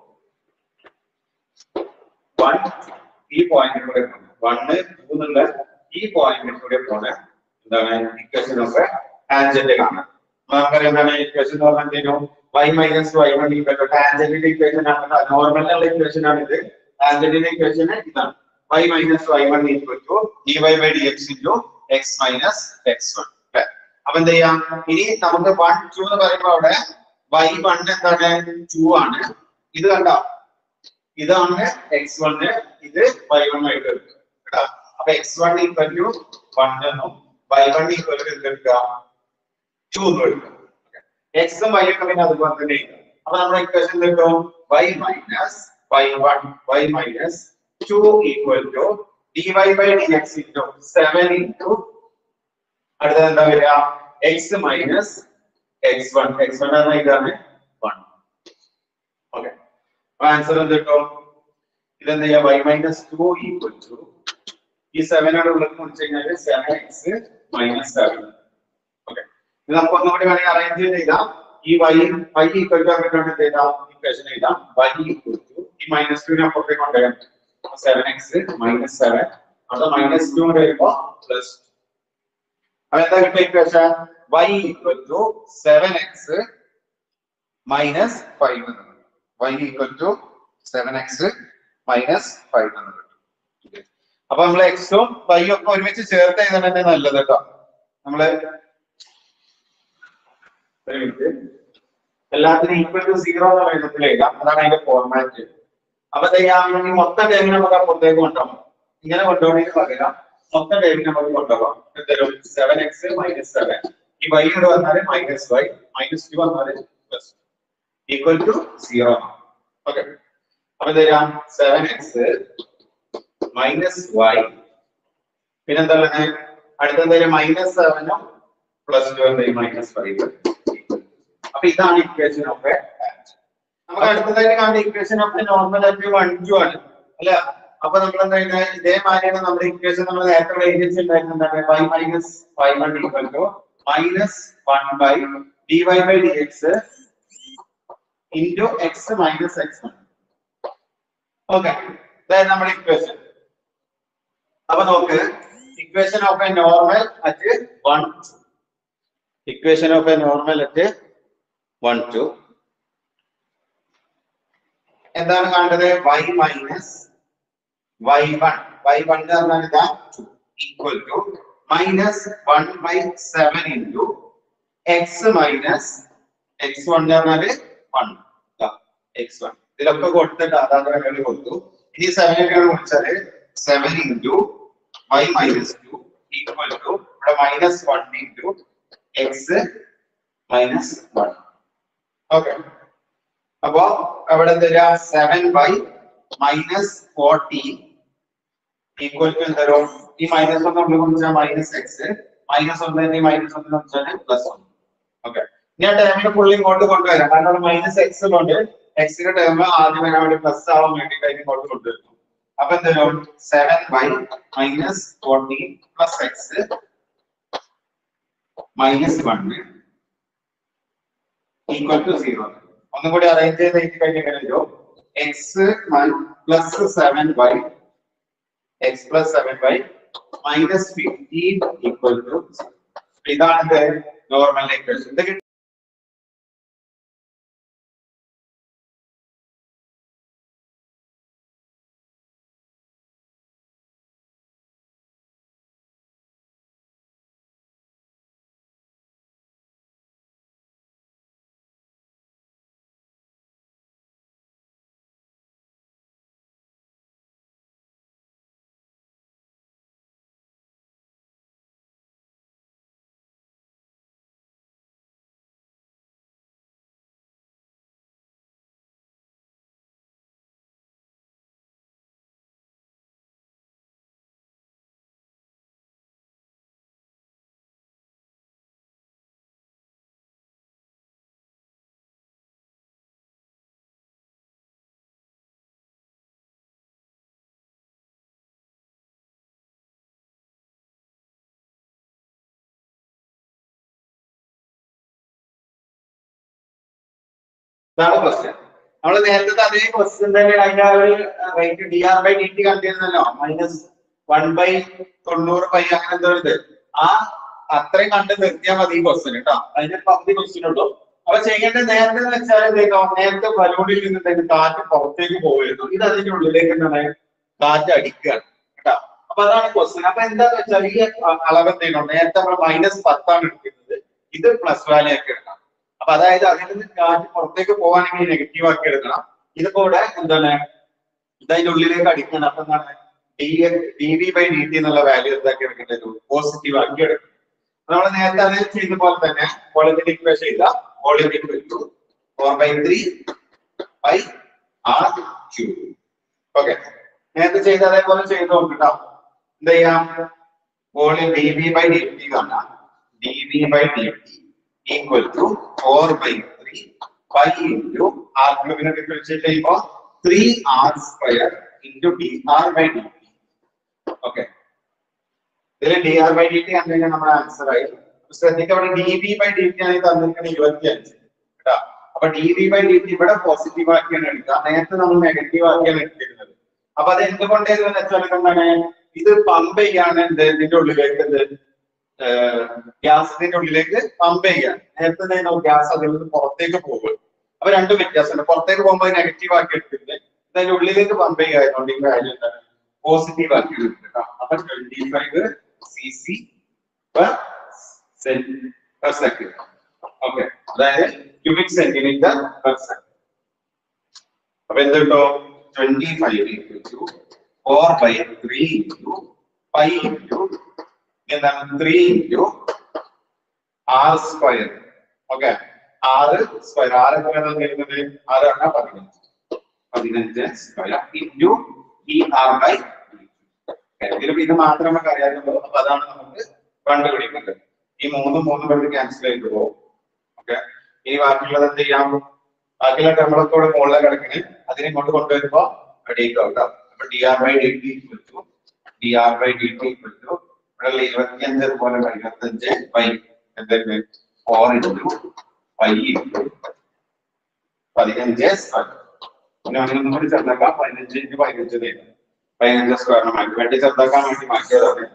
one ഈ പോയിന്റിൽ കൂടെ വണ് മൂന്നുള്ള ഈ പോയിന്റിൽ കൂടെ പോണ എന്താണ് ഇക്വേഷൻ ഓഫ് ടാൻജന്റ് കാണാം നമുക്കറിയാം എന്താണ് ഇക്വേഷൻ എന്ന് പറഞ്ഞാൽ y minus y one equal to ടാൻജന്റിന്റെ ഇക്വേഷൻ ആണ് നോർമലിനുള്ള ഇക്വേഷൻ ആണ് ഇത് ടാൻജന്റിന്റെ ഇക്വേഷൻ ഇതാണ് y minus y one equal to d y by d x into x minus x one അപ്പൊ എന്ത് ചെയ്യാം ഇനി നമുക്ക് വൺ ടു എന്ന് പറയുമ്പോ അവിടെ വൈ വൺ എന്താണ് ടു ആണ് ഇത് കണ്ടോ ഇതാണ് എക്സ് വണ് ഇത് വൈ വൺ ആയിട്ട് എടുക്കുക കേട്ടോ അപ്പൊ x one equal to one എന്നും വൈ വൺ ഈക്വൽ ടു എന്ത് എടുക്കുക ടു എന്നും എടുക്കുക എക്സും വൈ ഒക്കെ പിന്നെ അതുപോലെ തന്നെ എഴുതാം അപ്പൊ നമ്മുടെ ഇക്വേഷൻ കിട്ടും y minus y one y minus two equal to d y by d x into seven into അടുത്തത് എന്താ വരിക x minus x one x one എന്ന ഇതാണ് വൺ ഓക്കെ അപ്പൊ ആൻസർ എന്ത് കിട്ടും ഇതെന്താ ചെയ്യാ y minus two equal to ഈ സെവൻ ആണ് ഉള്ളത് മുറിച്ച് കഴിഞ്ഞാൽ seven x minus seven okay ഇത് നമുക്ക് ഒന്നുകൂടി വേണമെങ്കിൽ അറേഞ്ച് ചെയ്ത് എഴുതാം ഈ വൈ വൈ ഈക്വൽ ടു അങ്ങനെ എന്ത് ചെയ്താം ഇക്വേഷൻ എഴുതാം വൈ ഈക്വൽ ടു ഈ മൈനസ് ടുവിനെ അപ്പുറത്തേക്ക് കൊണ്ടുവരാം സെവൻ എക്സ് മൈനസ് സെവൻ അത് മൈനസ് ടു കൂടെ വരുമ്പോ പ്ലസ് അപ്പൊ എന്താ കിട്ടിയ equation y equal to seven x minus five എന്ന് കിട്ടും y equal to seven x minus five എന്ന് കിട്ടും അപ്പൊ നമ്മൾ എക്സും വൈ ഒക്കെ ഒരുമിച്ച് ചേർത്ത് എഴുതാൻ തന്നെ നല്ലത് കേട്ടോ നമ്മള് ഒരു മിനിറ്റ് എല്ലാത്തിനും ഈക്വൽ ടു സീറോ എന്ന വിധത്തിൽ എഴുതാം അതാണ് അതിന്റെ ഫോർമാറ്റ് അപ്പൊ ചെയ്യാം ഈ മൊത്തം ടൈമിന് നമുക്ക് അപ്പുറത്തേക്ക് കൊണ്ടുപോകാം ഇങ്ങനെ കൊണ്ടുപോകണമെങ്കിൽ പകരം മൊത്തം ടൈമിന് നമുക്ക് കൊണ്ടുപോകാം എന്തായാലും സെവൻ എക്സ് മൈനസ് സെവൻ ഈ വൈ ഇവിടെ വന്നാല് മൈനസ് വൈ മൈനസ് ടു വന്നാല് plus equal to zero okay അപ്പൊ തരാം സെവൻ എക്സ് മൈനസ് വൈ പിന്നെന്താ ഉള്ളത് അടുത്ത എന്തായാലും മൈനസ് സെവനും പ്ലസ് ടു എന്തായാലും മൈനസ് ഫൈവ് അപ്പൊ ഇതാണ് ഇക്വേഷൻ ഓഫ് നമുക്ക് അടുത്തതായിട്ട് കാണുന്ന ഇക്വേഷൻ ഓഫ് നോർമൽ ആയിട്ട് വൺ ടു ആണ് അല്ല അപ്പൊ നമ്മൾ എന്താ ചെയ്യുന്നത് ഇതേമാതിരിയാണ് നമ്മുടെ ഇക്വേഷൻ നമ്മൾ നേരത്തെ എഴുതിയിട്ടുണ്ടായിരുന്നത് y minus five one equal to minus one by d y by d x into x minus x one okay ഇതായത് നമ്മുടെ ഇക്വേഷൻ അപ്പൊ നോക്ക് equation of a normal at one equation of a normal at one two എന്താണ് കാണേണ്ടത് y minus y one y one എന്ന് പറഞ്ഞാൽ ഇതാ equal to minus one by seven into x minus x one എന്ന് പറഞ്ഞാല് one x one ഇതിലൊക്കെ കൊടുത്തിട്ട് അതാണ് വേണ്ടി കൊടുത്തു ഇനി സെവൻ ഒക്കെ വിളിച്ചാല് seven into y minus two equal to ഇവിടെ minus one into x minus one okay അപ്പോ അവിടെ തരാ seven by minus fourteen equal to എന്തരും ഈ മൈനസ് ഒന്ന് ഉള്ളിൽ കുറിച്ചാൽ മൈനസ് എക്സ് മൈനസ് ഒന്ന് മൈനസ് ഒന്ന് വെച്ചാൽ പ്ലസ് വൺ ഓക്കെ ഇനി ആ ടേമിന് ഫുള്ളി ഇങ്ങോട്ട് കൊണ്ടുവരാം കാരണം അവിടെ മൈനസ് എക്സ് കൊണ്ട് എക്സിന്റെ ടേം ആദ്യം വരാൻ വേണ്ടി പ്ലസ് ആവാൻ വേണ്ടിയിട്ട് അതിന് ഇങ്ങോട്ട് കൊണ്ടുവരുന്നു അപ്പൊ എന്തരും seven by minus fourteen plus x minus one equal to zero ഒന്നും കൂടി അറേഞ്ച് ചെയ്ത് എഴുതി കഴിഞ്ഞാലോ x plus seven by x plus seven by minus fifteen equal to ഇതാണ് നോർമൽ ഇക്വേഷൻ ഇത് ഇതാണ് ക്വസ്റ്റ്യൻ നമ്മൾ നേരത്തെ അതേ ക്വസ്റ്റ്യൻ തന്നെയാണ് അതിന്റെ ആ ഒരു rate d r by d t കണ്ടിരുന്നല്ലോ മൈനസ് വൺ ബൈ തൊണ്ണൂറ് ബൈ അങ്ങനെ എന്തോ ഇത് ആ അത്രയും കണ്ട് നിർത്തിയാൽ മതി ഈ ക്വസ്റ്റ്യൻ കേട്ടോ അതിന്റെ പകുതി ക്വസ്റ്റ്യൻ ഉള്ളൂ അപ്പൊ ചെയ്യേണ്ടത് നേരത്തെ എന്ന് വെച്ചാൽ എന്തേക്കോ നേരത്തെ ബലൂണിൽ നിന്ന് എന്തെങ്കിലും കാറ്റ് പുറത്തേക്ക് പോയിരുന്നു ഇത് അതിന്റെ ഉള്ളിലേക്ക് എന്താണ് കാറ്റ് അടിക്കുകയാണ് കേട്ടോ അപ്പൊ അതാണ് ക്വസ്റ്റ്യൻ അപ്പൊ എന്താന്ന് വെച്ചാൽ ഈ അ- അളവ് എന്തെങ്കിലും നേരത്തെ നമ്മൾ മൈനസ് പത്താണ് എടുക്കുന്നത് ഇത് പ്ലസ് വാല്യൂ ഒക്കെ എടുക്കണം അപ്പൊ അതായത് അതിൽ നിന്ന് കാറ്റ് പുറത്തേക്ക് പോവാണെങ്കിൽ നെഗറ്റീവ് ആക്കി എടുക്കണം ഇതിപ്പോ ഇവിടെ എന്താണ് ഇത് അതിന്റെ ഉള്ളിലേക്ക് അടിക്കണം അപ്പൊ എന്താണ് d d v by d t എന്നുള്ള വാല്യൂ എന്താക്കി എടുക്കേണ്ടത് പോസിറ്റീവ് ആക്കി എടുക്കണം നമ്മൾ നേരത്തെ അതേ ചെയ്ത പോലെ തന്നെ വോളിയത്തിന്റെ ഇക്വേഷൻ ചെയ്ത volume equal to four by three by r cube okay നേരത്തെ ചെയ്ത അതേപോലെ ചെയ്ത് നോക്കട്ടോ എന്ത് ചെയ്യാം volume d v by d t കാണാം d v by d t equal to four by three pi into r ക്യൂബിനെ ഡിഫറൻഷിയേറ്റ് ചെയ്യുമ്പോൾ three r square into d r by d t okay ഇതിൽ d r by d t കണ്ടുകഴിഞ്ഞാൽ നമ്മുടെ answer ആയി ശ്രദ്ധിക്കുക ഇവിടെ D v by d t ആണ് തന്നിരിക്കുന്നത് ഇരുപത്തി അഞ്ച് കേട്ടോ അപ്പൊ d v by d t ഇവിടെ പോസിറ്റീവ് ആക്കിയാണ് എടുക്കുക നേരത്തെ നമ്മൾ നെഗറ്റീവ് ആക്കിയാണ് എടുത്തിരുന്നത് അപ്പൊ അത് എന്തുകൊണ്ടേന്ന് വെച്ചാൽ എന്താണ് ഇത് പമ്പ് ചെയ്യാണ് എന്ത് ഇതിന്റെ ഉള്ളിലേക്ക് എന്ത് ഗ്യാസിന്റെ ഉള്ളിലേക്ക് പമ്പ് ചെയ്യാൻ നേരത്തെ ഗ്യാസ് അതിൽ നിന്ന് പുറത്തേക്ക് പോകും അപ്പൊ രണ്ടും വ്യത്യാസമുണ്ട് പുറത്തേക്ക് പോകുമ്പോൾ നെഗറ്റീവ് ആക്കി എടുത്തിട്ട് ഇതിന്റെ ഉള്ളിലേക്ക് പമ്പ് ചെയ്യായതുകൊണ്ട് ഈ വാല്യൂ എന്താണ് പോസിറ്റീവ് ആക്കി എടുത്തിട്ട് അപ്പൊ twenty five c c per second okay അതായത് ക്യൂബിക് സെന്റിമീറ്റർ പെർ സെക്കൻഡ് അപ്പൊ എന്ത് കിട്ടോ twenty five into two four by three into five into എന്താണ് three into r square okay ആറ് സ്ക്വയർ ആറ് എത്രയാണ് വരുന്നത് ആറ് എണ്ണ പതിനഞ്ച് പതിനഞ്ച് സ്ക്വയർ ഇൻറ്റു ഈ ആർ ബൈ ഇതിലും ഇത് മാത്രമേ നമുക്ക് അറിയാതുള്ളൂ അപ്പൊ അതാണ് നമുക്ക് കണ്ടുപിടിക്കുന്നത് ഈ മൂന്നും മൂന്നും കൊണ്ട് ക്യാൻസൽ ചെയ്ത് പോകും ഓക്കെ ഇനി ബാക്കിയുള്ളത് എന്ത് ചെയ്യാം ബാക്കിയുള്ള ടേമുകളൊക്കെ ഇവിടെ മുകളിലെ കിടക്കണേ അതിനെ ഇങ്ങോട്ട് കൊണ്ടുവരുമ്പോ അടിയിലേക്ക് ആക്കാം അപ്പൊ d r by d t equal d r by d t equal to ഇവിടെ ഇരുപത്തിയഞ്ച് അതുപോലെ ഇരുപത്തഞ്ച് ബൈ എന്തെങ്കിലും ഫോർ ഇൻറ്റു ഫൈവ് ഇൻറ്റു പതിനഞ്ച് സ്ക്വയർ പിന്നെ അങ്ങനെ കൂടി ചെറുതാക്കാം പതിനഞ്ച് ഇൻറ്റു പതിനഞ്ച് തരും പതിനഞ്ച് സ്ക്വയറിന് മാറ്റി വേണ്ടി ചെറുതാക്കാൻ വേണ്ടി മാറ്റിയതാണ്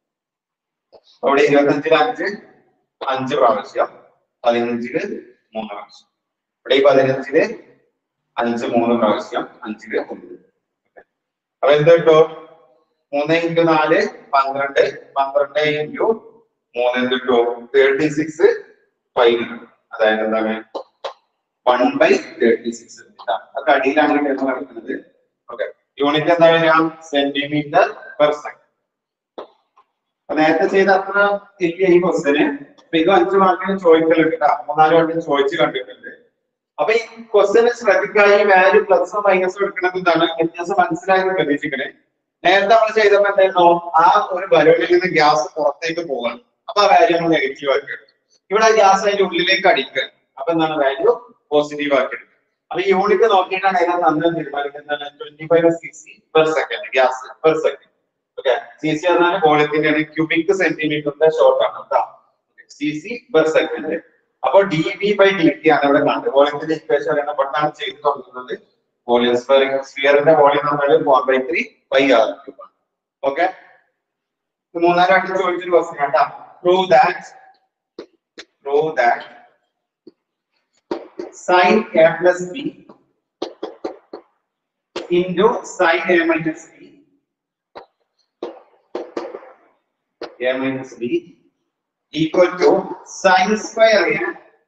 അവിടെ ഇരുപത്തഞ്ചിൽ അഞ്ച് അഞ്ച് പ്രാവശ്യം പതിനഞ്ചില് മൂന്ന് പ്രാവശ്യം ഇവിടെ ഈ പതിനഞ്ചില് അഞ്ച് മൂന്ന് പ്രാവശ്യം അഞ്ചില് ഒന്ന് അപ്പൊ എന്ത് കിട്ടും മൂന്ന് ഇൻറ്റു നാല് പന്ത്രണ്ട് പന്ത്രണ്ട് ഇൻറ്റു മൂന്ന് എന്ത് കിട്ടും തേർട്ടി സിക്സ് ഫൈവ് അതായത് എന്താണ് വൺ ബൈ തേർട്ടി സിക്സ് അത് അടിയിലാണ് ഈ കിടന്ന് കിടക്കുന്നത് ഓക്കെ യൂണിറ്റ് എന്താ വരിക സെന്റിമീറ്റർ പെർ സെക്കൻഡ് അപ്പൊ നേരത്തെ ചെയ്ത അത്ര ഇല്ല ഈ ക്വസ്റ്റ്യന് അപ്പൊ ഇത് അഞ്ചു മാർക്കിന് ചോദിക്കലുണ്ട് ട്ടാ. മൂന്നാല് വട്ടം ചോദിച്ചു കണ്ടിട്ടുണ്ട് അപ്പൊ ഈ ക്വസ്റ്റ്യന് ശ്രദ്ധിക്കുക ഈ വാല്യൂ പ്ലസ് മൈനസ് എടുക്കുന്നത് എന്താണ് വ്യത്യാസം മനസ്സിലാക്കി പ്രതീക്ഷിക്കണേ നേരത്തെ നമ്മൾ ചെയ്തപ്പോ എന്തായിരുന്നു ആ ഒരു ബലൂണിൽ നിന്ന് ഗ്യാസ് പുറത്തേക്ക് പോവാണ് അപ്പൊ ആ വാല്യൂ നമ്മൾ നെഗറ്റീവ് ആക്കി എടുക്കും ഇവിടെ ഗ്യാസ് അതിന്റെ ഉള്ളിലേക്ക് അടിക്കുക അപ്പൊ എന്താണ് വാല്യൂ പോസിറ്റീവ് ആക്കി എടുക്കുക അപ്പൊ ഈ യൂണിറ്റ് നോക്കിയിട്ടാണ് അതിനകത്ത് അന്ന് തീരുമാനിക്കുന്നത് twenty five c c per second gas per second okay c c പറഞ്ഞാൽ വോളിയത്തിന്റെ ക്യൂബിക് സെന്റിമീറ്ററിന്റെ ഷോർട്ട് ആണ് കേട്ടോ സി സി പെർ സെക്കൻഡ് അപ്പൊ d v by d t ആണ് ഇവിടെ കണ്ടത് വോളിയത്തിന്റെ ഇക്വേഷൻ അറിയപ്പെട്ടാണ് ചെയ്തു തുടങ്ങുന്നത് വോളിയം സ്ഫിയറിന്റെ വോളിയം പറഞ്ഞാൽ four by three by r cube ആണ് ഓക്കെ മൂന്നാം രണ്ട് ചോദിച്ചൊരു ക്വസ്റ്റ്യൻ കേട്ടാ prove that prove that sin a plus b into sin a minus b a minus b equal to sin square a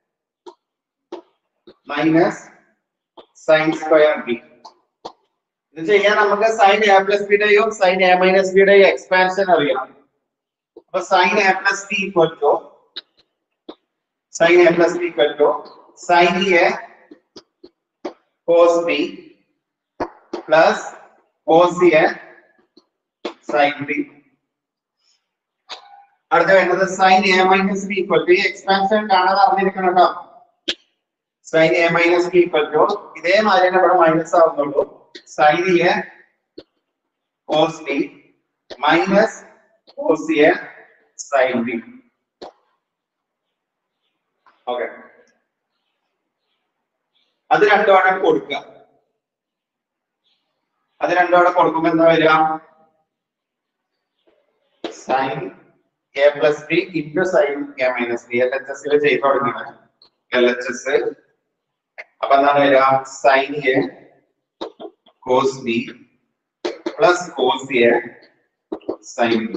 minus sin square b ഇത് ചെയ്യാൻ നമുക്ക് sine A plus ബിയുടെയും sine A minus ബിയുടെയും expansion അറിയാം അപ്പൊ sine A plus B equal to sine A plus B equal to sin A cos B plus cos A sin B. അടുത്ത വേണ്ടത് sin A minus B equal to ഈ expansion കാണാതെ അറിഞ്ഞിരിക്കണം കേട്ടോ sin A minus B equal to ഇതേമാതിരി തന്നെ ഇവിടെ minus ആവുന്നുള്ളൂ sin A cos B minus cos A sin B. Okay അത് രണ്ടും അവിടെ കൊടുക്കുക അത് രണ്ടും അവിടെ കൊടുക്കുമ്പോ എന്താ വരിക sine A plus B into sine A minus B L H എസിൽ ചെയ്ത് തുടങ്ങുന്നത് എൽ എച്ച് എസ് അപ്പൊ എന്താണ് വരിക sine A cos B plus cos A sine B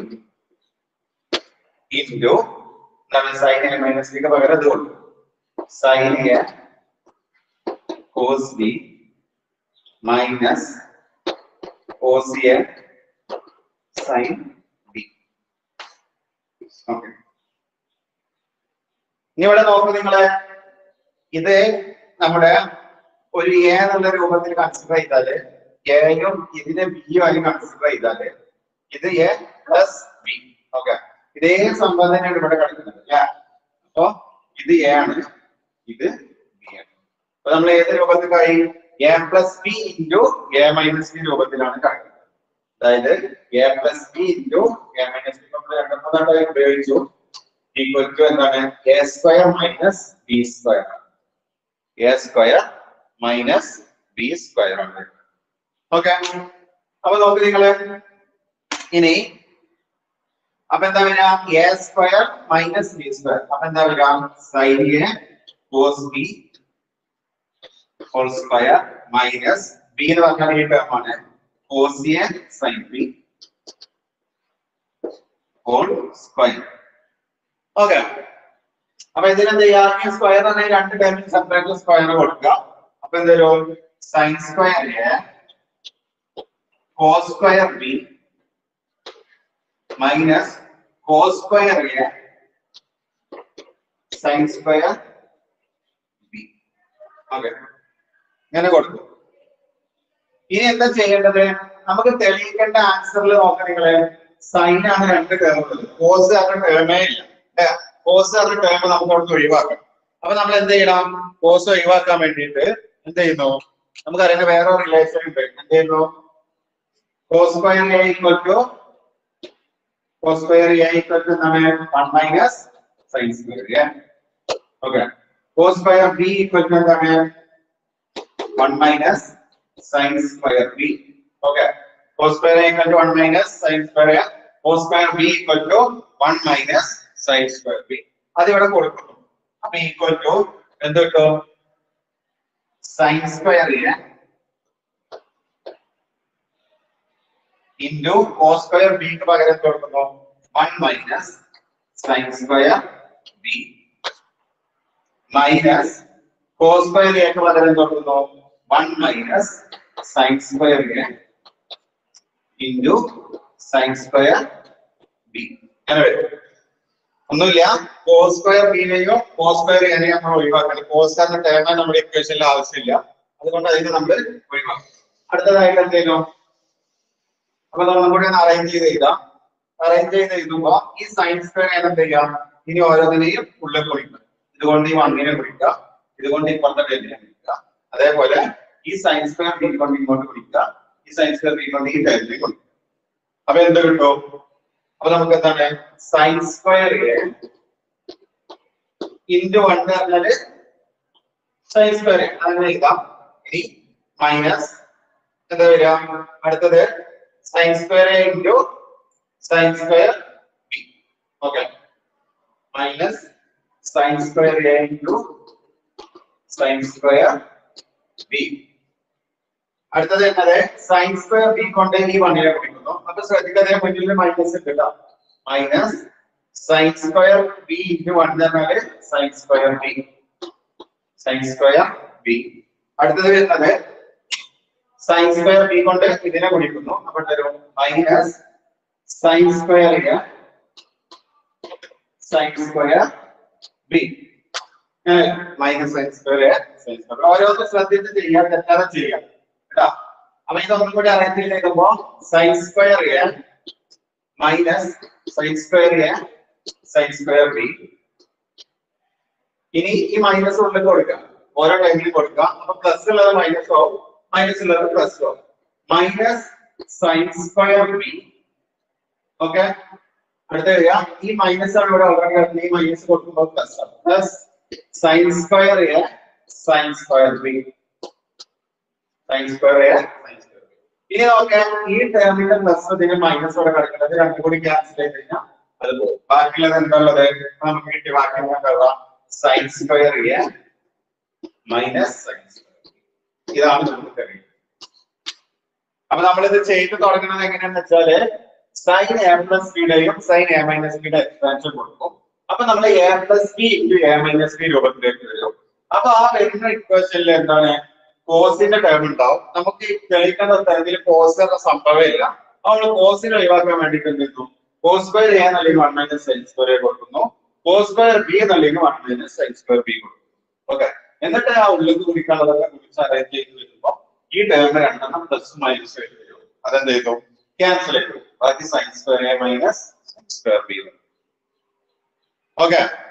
into എന്താണ് സൈൻ എ മൈനസ് ബിക്ക് പകരം ഇത് കൊടുക്കും sine A cos B minus cos A sine B okay ഇനി ഇവിടെ നോക്കൂ നിങ്ങള് ഇത് നമ്മുടെ ഒരു എ എന്നുള്ള രൂപത്തിൽ കൺസിഡർ ചെയ്താല് എയും ഇതിനെ ബിയും ആയി കൺസിഡർ ചെയ്താല് ഇത് എ പ്ലസ് ബി ഓക്കെ ഇതേ സംഭവം തന്നെയാണ് ഇവിടെ കളിക്കുന്നത് അല്ലേ അപ്പൊ ഇത് എ ആണ് ഇത് ബി ആണ് അപ്പൊ നമ്മൾ ഏത് രൂപത്തിലായി A plus B into A minus B രൂപത്തിലാണ് കളിക്കുന്നത് അതായത് A plus B into A minus B നമ്മൾ രണ്ടാമതായിട്ട് ഉപയോഗിച്ചു ഈക്വൽ ടു എന്താണ് A square minus B square A square minus B square ആണ് ഓക്കെ അപ്പൊ നോക്ക് നിങ്ങള് ഇനി അപ്പൊ എന്താ വരിക A square minus B square അപ്പൊ എന്താ വരിക sine A cos B whole square minus B എന്ന് പറഞ്ഞാൽ ഈ ടേം ആണ് cos A sine B whole square okay അപ്പൊ ഇതിനെന്ത് ചെയ്യാ ഈ സ്ക്വയർ തന്നെ രണ്ട് ടൈമിൽ സെപ്പറേറ്റ് സ്ക്വയർ കൊടുക്കുക അപ്പൊ എന്തേലും sine square A cos square B minus cos square A sine square B okay ഇങ്ങനെ കൊടുക്കും ഇനി എന്താ ചെയ്യേണ്ടത് നമുക്ക് തെളിയിക്കേണ്ട ആൻസറിൽ നോക്കാം നിങ്ങള് സൈൻ ആണ് രണ്ട് ടേമുള്ളത് കോസ് ആണ് ടേമേ ഇല്ല കോസ് ആണ് ടേം നമുക്ക് അവിടുന്ന് ഒഴിവാക്കാം അപ്പൊ നമ്മൾ എന്ത് ചെയ്യണം കോസ് ഒഴിവാക്കാൻ വേണ്ടിയിട്ട് എന്ത് ചെയ്യുന്നു നമുക്കറിയുന്ന വേറെ റിലേഷൻ ഉണ്ട് എന്ത് ചെയ്യുന്നു cos square A equal to cos square A equal to എന്താണ് one minus sine square A okay cos square B equal to എന്താണ് one minus sine square B okay cos square A equal to one minus sine square A cos square B equal to one minus sine square B അത് ഇവിടെ കൊടുക്കുന്നു അപ്പൊ equal to എന്ത് കിട്ടും sine square A into cos square ബിക്ക് പകരം കൊടുക്കുന്നു one minus sine square B minus cos square എക്ക് പകരം കൊടുക്കുന്നു one minus sine square A into sine square B അങ്ങനെ വരും ഒന്നുമില്ല കോസ് സ്ക്വയർ ബിനെയോ കോസ് സ്ക്വയർ എനെയോ നമ്മൾ ഒഴിവാക്കണം കോസ് എന്ന ടേമ നമ്മുടെ ഇക്വേഷനിൽ ആവശ്യമില്ല അതുകൊണ്ട് അതിനെ നമ്മൾ ഒഴിവാക്കും അടുത്തതായിട്ട് എന്ത് ചെയ്യുന്നു അപ്പൊ നമ്മൾ കൂടി ഒന്ന് അറേഞ്ച് ചെയ്ത് എഴുതാം അറേഞ്ച് ചെയ്ത് എഴുതുമ്പോ ഈ സൈൻ സ്ക്വയർ എന്ത് ചെയ്യാം ഇനി ഓരോന്നിനെയും ഉള്ളിൽ കുറിക്കുക ഇതുകൊണ്ട് ഈ വണ്ണിനെ കുറിക്കുക ഇതുകൊണ്ട് ഇപ്പുറത്തെ ടേമിനെ കുറിക്കുക അതേപോലെ ഈ സൈൻ സ്ക്വയർ ബി കൊണ്ട് ഇങ്ങോട്ട് കുറിക്കുക ഈ സൈൻ സ്ക്വയർ ബി കൊണ്ട് ഈ ടേമിനെ കുറിക്കുക അപ്പൊ എന്ത് കിട്ടും അപ്പൊ നമുക്ക് എന്താണ് സൈൻ സ്ക്വയർ ഇൻറ്റു വൺ പറഞ്ഞാല് സൈൻ സ്ക്വയർ അങ്ങനെ എഴുതാം ഇനി മൈനസ് എന്താ വരിക അടുത്തത് sine square into sine square B okay minus sine square into sine square B അടുത്തത് എന്നത് സൈൻ സ്ക്വയർ ബി കൊണ്ട് ഈ വണ്ണിനെ കുറിക്കുന്നു അപ്പൊ ശ്രദ്ധിക്കാതെ മുന്നിൽ മൈനസ് ഉണ്ട് കേട്ടോ minus sine square B into one പറഞ്ഞാല് sine square B sine square B അടുത്തത് വരുന്നത് സൈൻ സ്ക്വയർ ബി കൊണ്ട് ഇതിനെ കുറിക്കുന്നു അപ്പോൾ തരും minus sine square sine square B minus sine square sine square ഓരോന്ന് ശ്രദ്ധിച്ച് ചെയ്യാൻ തെറ്റാതെ ചെയ്യാം കേട്ടോ അപ്പൊ ഇതൊന്നും കൂടി അറേഞ്ച് ചെയ്തപ്പോ sine square minus sine square sine square B ഇനി ഈ മൈനസ് ഉള്ളിൽ കൊടുക്കാം ഓരോ ടൈമിൽ കൊടുക്കാം അപ്പൊ പ്ലസ് ഉള്ളത് മൈനസ് ആവും മൈനസ് ഉള്ളത് പ്ലസ് ആവും minus sine square B okay അടുത്ത വരിക ഈ മൈനസ് ആണ് ഇവിടെ ഓൾറെഡി ഈ മൈനസ് കൊടുക്കുമ്പോൾ പ്ലസ് ആണ് plus sine square A sine square B sine square A sine square ഇനി നോക്കാം ഈ ടേമിന്റെ പ്ലസ് ഇതിന് മൈനസ് ഇവിടെ കിടക്കുന്നത് രണ്ടും കൂടി ക്യാൻസൽ ചെയ്ത് കഴിഞ്ഞാൽ അത് പോകും ബാക്കിയുള്ളത് എന്താണുള്ളത് നമുക്ക് കിട്ടിയ ബാക്കി എന്താ sine square A minus sine square ഇതാണ് നമുക്ക് അറിയുന്നത് അപ്പൊ നമ്മളിത് ചെയ്ത് തുടങ്ങുന്നത് എങ്ങനെയാണെന്ന് വെച്ചാല് സൈൻ എ പ്ലസ് ബിയുടെയും സൈൻ എ മൈനസ് ബിയുടെ എക്സ്പാൻഷൻ കൊടുക്കും അപ്പൊ നമ്മൾ A plus B into A minus B രൂപത്തിലേക്ക് വരും അപ്പൊ ആ വരുന്ന ഇക്വേഷനിൽ എന്താണ് കോസിന്റെ ടേം ഉണ്ടാവും നമുക്ക് ഈ തെളിയിക്കേണ്ട തരത്തിൽ കോസ് എന്ന സംഭവമില്ല നമ്മൾ കോസിനെ ഒഴിവാക്കാൻ വേണ്ടിയിട്ട് എന്ത് ചെയ്യുന്നു കോസ് ബൈ എ എന്നുണ്ടെങ്കിൽ one minus sine square A കൊടുക്കുന്നു കോസ് ബൈ ബി എന്നുണ്ടെങ്കിൽ one minus sine square B കൊടുക്കുന്നു ഓക്കെ എന്നിട്ട് ആ ഉള്ളിൽ കുറിക്കാനുള്ളതൊക്കെ കുറിച്ച് അറേഞ്ച് ചെയ്ത് വരുമ്പോൾ ഈ ടേം രണ്ടെണ്ണം പ്ലസ് മൈനസ് ആയിട്ട് വരും അതെന്ത് ചെയ്തു ക്യാൻസൽ ചെയ്തു ബാക്കി sine square A minus sine square B okay